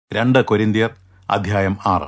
രണ്ട് കൊരിന്തിയർ അധ്യായം ആറ്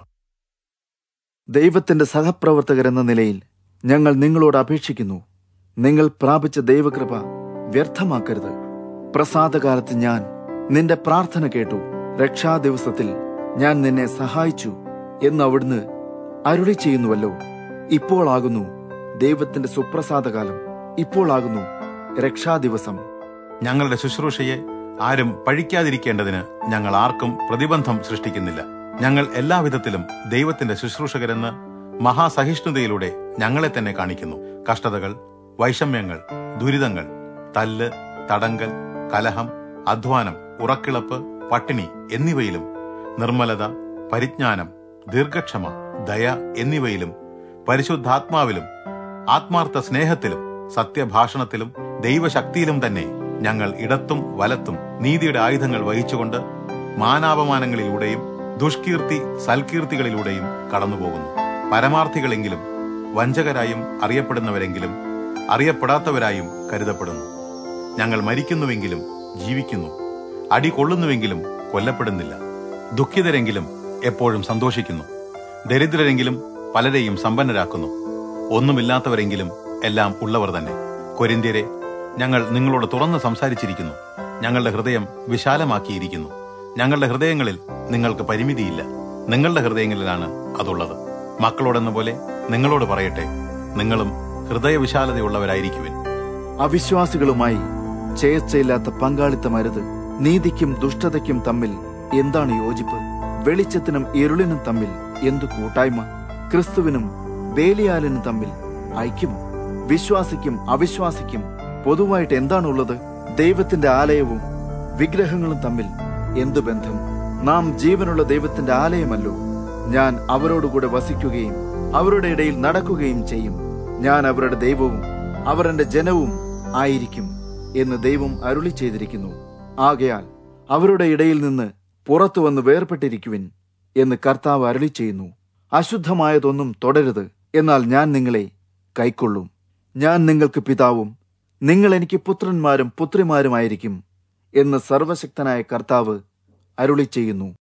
ദൈവത്തിന്റെ സഹപ്രവർത്തകരെന്ന നിലയിൽ ഞങ്ങൾ നിങ്ങളോട് അപേക്ഷിക്കുന്നു നിങ്ങൾ പ്രാപിച്ച ദൈവകൃപ വ്യർത്ഥമാക്കരുത് പ്രസാദകാലത്ത് ഞാൻ നിന്റെ പ്രാർത്ഥന കേട്ടു രക്ഷാദിവസത്തിൽ ഞാൻ നിന്നെ സഹായിച്ചു എന്ന് അവിടുന്ന് അരുളി ചെയ്യുന്നുവല്ലോ ഇപ്പോളാകുന്നു ദൈവത്തിന്റെ സുപ്രസാദകാലം ഇപ്പോളാകുന്നു രക്ഷാദിവസം ഞങ്ങളുടെ ശുശ്രൂഷയെ ആരും പഴിക്കാതിരിക്കേണ്ടതിന് ഞങ്ങൾ ആർക്കും പ്രതിബന്ധം സൃഷ്ടിക്കുന്നില്ല ഞങ്ങൾ എല്ലാവിധത്തിലും ദൈവത്തിന്റെ ശുശ്രൂഷകരെന്ന് മഹാസഹിഷ്ണുതയിലൂടെ ഞങ്ങളെ തന്നെ കാണിക്കുന്നു കഷ്ടതകൾ വൈഷമ്യങ്ങൾ ദുരിതങ്ങൾ തല്ല് തടങ്കൽ കലഹം അധ്വാനം ഉറക്കിളപ്പ് പട്ടിണി എന്നിവയിലും നിർമ്മലത പരിജ്ഞാനം ദീർഘക്ഷമ ദയ എന്നിവയിലും പരിശുദ്ധാത്മാവിലും ആത്മാർത്ഥ സ്നേഹത്തിലും സത്യഭാഷണത്തിലും ദൈവശക്തിയിലും തന്നെ ഞങ്ങൾ ഇടത്തും വലത്തും നീതിയുടെ ആയുധങ്ങൾ വഹിച്ചുകൊണ്ട് മാനാപമാനങ്ങളിലൂടെയും ദുഷ്കീർത്തി സൽകീർത്തികളിലൂടെയും കടന്നുപോകുന്നു പരമാർത്ഥികളെങ്കിലും വഞ്ചകരായും അറിയപ്പെടുന്നവരെങ്കിലും അറിയപ്പെടാത്തവരായും കരുതപ്പെടുന്നു ഞങ്ങൾ മരിക്കുന്നുവെങ്കിലും ജീവിക്കുന്നു അടി കൊള്ളുന്നുവെങ്കിലും കൊല്ലപ്പെടുന്നില്ല ദുഃഖിതരെങ്കിലും എപ്പോഴും സന്തോഷിക്കുന്നു ദരിദ്രരെങ്കിലും പലരെയും സമ്പന്നരാക്കുന്നു ഒന്നുമില്ലാത്തവരെങ്കിലും എല്ലാം ഉള്ളവർ തന്നെ കൊരിന്ത്യരെ ഞങ്ങൾ നിങ്ങളോട് തുറന്ന് സംസാരിച്ചിരിക്കുന്നു ഞങ്ങളുടെ ഹൃദയം വിശാലമാക്കിയിരിക്കുന്നു ഞങ്ങളുടെ ഹൃദയങ്ങളിൽ നിങ്ങൾക്ക് പരിമിതിയില്ല നിങ്ങളുടെ ഹൃദയങ്ങളിലാണ് അതുള്ളത് മക്കളോടെന്ന പോലെ നിങ്ങളോട് പറയട്ടെ നിങ്ങളും ഹൃദയവിശാലതയുള്ളവരായിരിക്കുവിൻ അവിശ്വാസികളുമായി ചേർച്ചയില്ലാത്ത പങ്കാളിത്തമരുത് നീതിക്കും ദുഷ്ടതയ്ക്കും തമ്മിൽ എന്താണ് യോജിപ്പ് വെളിച്ചത്തിനും ഇരുളിനും തമ്മിൽ എന്തു കൂട്ടായ്മ ക്രിസ്തുവിനും ബേലിയാലിനും തമ്മിൽ ഐക്യമോ വിശ്വാസിക്കും അവിശ്വാസിക്കും പൊതുവായിട്ട് എന്താണുള്ളത് ദൈവത്തിന്റെ ആലയവും വിഗ്രഹങ്ങളും തമ്മിൽ എന്തു ബന്ധം നാം ജീവനുള്ള ദൈവത്തിന്റെ ആലയമല്ലോ ഞാൻ അവരോടുകൂടെ വസിക്കുകയും അവരുടെ ഇടയിൽ നടക്കുകയും ചെയ്യും ഞാൻ അവരുടെ ദൈവവും അവർ എന്റെ ജനവും ആയിരിക്കും എന്ന് ദൈവം അരുളി ചെയ്തിരിക്കുന്നു ആകയാൽ അവരുടെ ഇടയിൽ നിന്ന് പുറത്തു വന്ന് വേർപെട്ടിരിക്കുവിൻ എന്ന് കർത്താവ് അരുളി ചെയ്യുന്നു അശുദ്ധമായതൊന്നും തുടരുത് എന്നാൽ ഞാൻ നിങ്ങളെ കൈക്കൊള്ളും ഞാൻ നിങ്ങൾക്ക് പിതാവും നിങ്ങൾ എനിക്ക് പുത്രന്മാരും പുത്രിമാരുമായിരിക്കും എന്ന് സർവശക്തനായ കർത്താവ് അരുളി ചെയ്യുന്നു